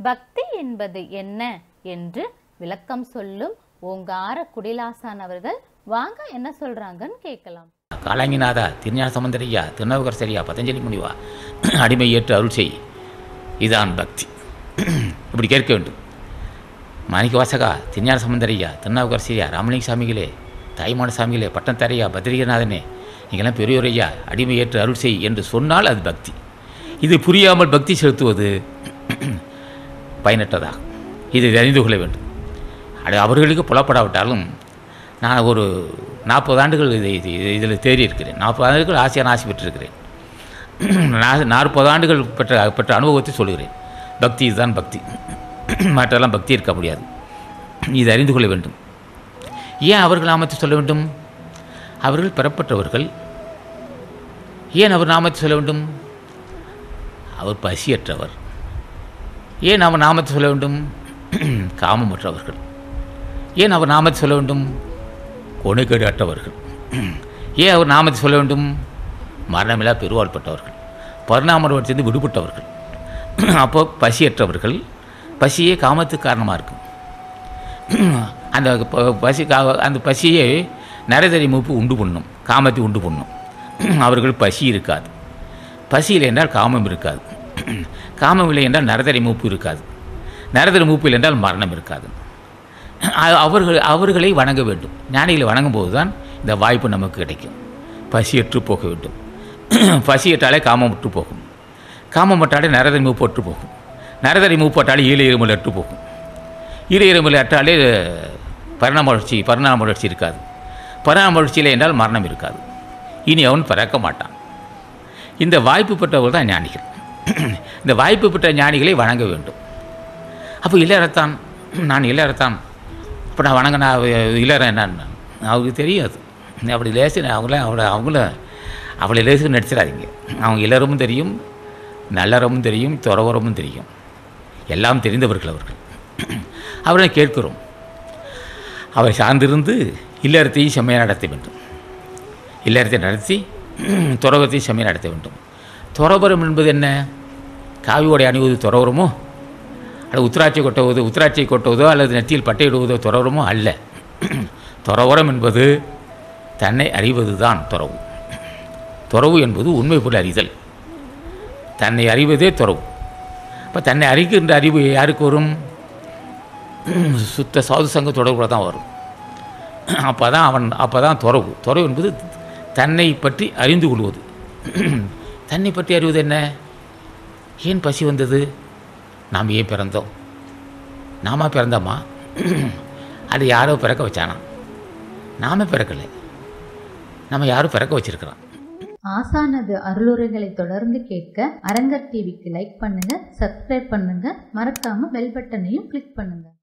பக்தி என்பது என்ன என்று விளக்கம் சொல்லும் ஓங்கார குடிலாசான் அவர்கள் வாங்க என்ன சொல்றாங்கன்னு கேட்கலாம் காலாங்கிநாதா திருஞான சம்பந்தரையா திருநாவுக்கரசரியா பதஞ்சலி முனிவா அடிமை ஏற்று அருள் செய் இதான் பக்தி இப்படி கேட்க வேண்டும் மாணிக்க வாசகா திருஞான சம்பந்தரையா திருநாவுக்கரசரியா ராமலிங்க சாமிகளே தாய்மான சாமிகளே பட்டத்தரையா பத்ரிகநாதனே நீங்களாம் பெரியோரையா அடிமை ஏற்று அருள் செய் என்று சொன்னால் அது பக்தி இது புரியாமல் பக்தி செலுத்துவது பயனற்றதாகும் இதை அறிந்து கொள்ள வேண்டும் அது அவர்களுக்கு புலப்படாவிட்டாலும் நான் ஒரு நாற்பது ஆண்டுகள் இதை இது- இதில் தேறி இருக்கிறேன் நாற்பது ஆண்டுகள் ஆசையான ஆசை பெற்றிருக்கிறேன் நான் நாற்பது ஆண்டுகள் பெற்ற பெற்ற அனுபவத்தை சொல்கிறேன் பக்தி இதுதான் பக்தி மற்றெல்லாம் பக்தி இருக்க முடியாது இதை அறிந்து கொள்ள வேண்டும் ஏன் அவர்கள் நாமத்தை சொல்ல வேண்டும் அவர்கள் பெறப்பட்டவர்கள் ஏன் அவர் நாமத்தை சொல்ல வேண்டும் அவர் பசியற்றவர் ஏன் அவர் நாமத்தை சொல்ல வேண்டும் காமமற்றவர்கள் ஏன் அவர் நாமத்தை சொல்ல வேண்டும் கொனைக்கேடு அற்றவர்கள் ஏன் அவர் நாமத்தை சொல்ல வேண்டும் மரணமில்லா பெருவாழ்பட்டவர்கள் பரிணாமத்திலிருந்து விடுபட்டவர்கள் அப்போ பசியற்றவர்கள் பசியே காமத்துக்கு காரணமாக இருக்கும் அந்த ப- பசி கா- அந்த பசியே நரதரி மூப்பு உண்டு பண்ணும் காமத்தை உண்டு பண்ணும் அவர்கள் பசி இருக்காது பசி இல்லை என்றால் காமம் இருக்காது காமம் இல்லை என்றால் நரதரி மூப்பு இருக்காது நரதரி மூப்பு இல்லை என்றால் மரணம் இருக்காது அ- அவர்கள் அவர்களை வணங்க வேண்டும் ஞானிகளை வணங்கும் போது தான் இந்த வாய்ப்பு நமக்கு கிடைக்கும் பசியற்று போக வேண்டும் பசியற்றாலே காமம் விட்டு போகும் காமம் பட்டாலே நரதரி மூப்பு ஒற்று போகும் நரதரி மூப்பு பட்டாலே ஈழ இருமல் அற்று போகும் ஈழ இருமல் அற்றாலே பரிணாம வளர்ச்சி பரிணாம வளர்ச்சி இருக்காது பரிணாம வளர்ச்சியில் என்றால் மரணம் இருக்காது இனி அவன் பிறக்க மாட்டான் இந்த வாய்ப்பு பெற்றவர்கள் தான் ஞானிகள் இந்த வாய்ப்பு பெற்ற ஞானிகளை வணங்க வேண்டும் அப்போ இளையரத்தான் நான் இளையரத்தான் அப்போ நான் வணங்கினா இளையரம் என்னன்னு அவருக்கு தெரியாது அப்படி லேசு அவங்கள அவளை அவங்கள அவளை லேசு நடிச்சிடாதீங்க அவங்க இளரமும் தெரியும் நல்லறமும் தெரியும் துறவரமும் தெரியும் எல்லாம் தெரிந்தவர்கள் அவர்கள் அவரை கேட்கிறோம் அவரை சார்ந்திருந்து இல்லறத்தையும் செம்மையாக நடத்த வேண்டும் இல்லறத்தை நடத்தி துறவத்தையும் செம்மையாக நடத்த வேண்டும் துறவரம் என்பது என்ன காவி உடை அணிவது துறவரமோ அல்லது உத்திராட்சை கொட்டுவதோ உத்திராட்சை கொட்டுவதோ அல்லது நெத்தியில் பட்டையிடுவதோ துறவரமோ அல்ல துறவரம் என்பது தன்னை அறிவது தான் துறவு துறவு என்பது உண்மை பொருள் அறிதல் தன்னை அறிவதே துறவு அப்போ தன்னை அறிகின்ற அறிவு யாருக்கு வரும் சுத்த சாது சங்க தொடர்புல தான் வரும் அப்போ தான் அவன் அப்போ தான் துறவு துறவு என்பது தன்னை பற்றி அறிந்து கொள்வது தன்னை பற்றி அறிவது என்ன ஏன் பசி வந்தது நாம் ஏன் பிறந்தோம் நாம பிறந்தோமா அது யாரோ பிறக்க வச்சானா நாம பிறக்கலை நம்ம யாரும் பிறக்க வச்சிருக்கிறோம் ஆசானது அருளுரைகளை தொடர்ந்து கேட்க அரங்கர் டிவிக்கு லைக் பண்ணுங்க சப்ஸ்கிரைப் பண்ணுங்க மறக்காம பெல் பட்டனையும் கிளிக் பண்ணுங்க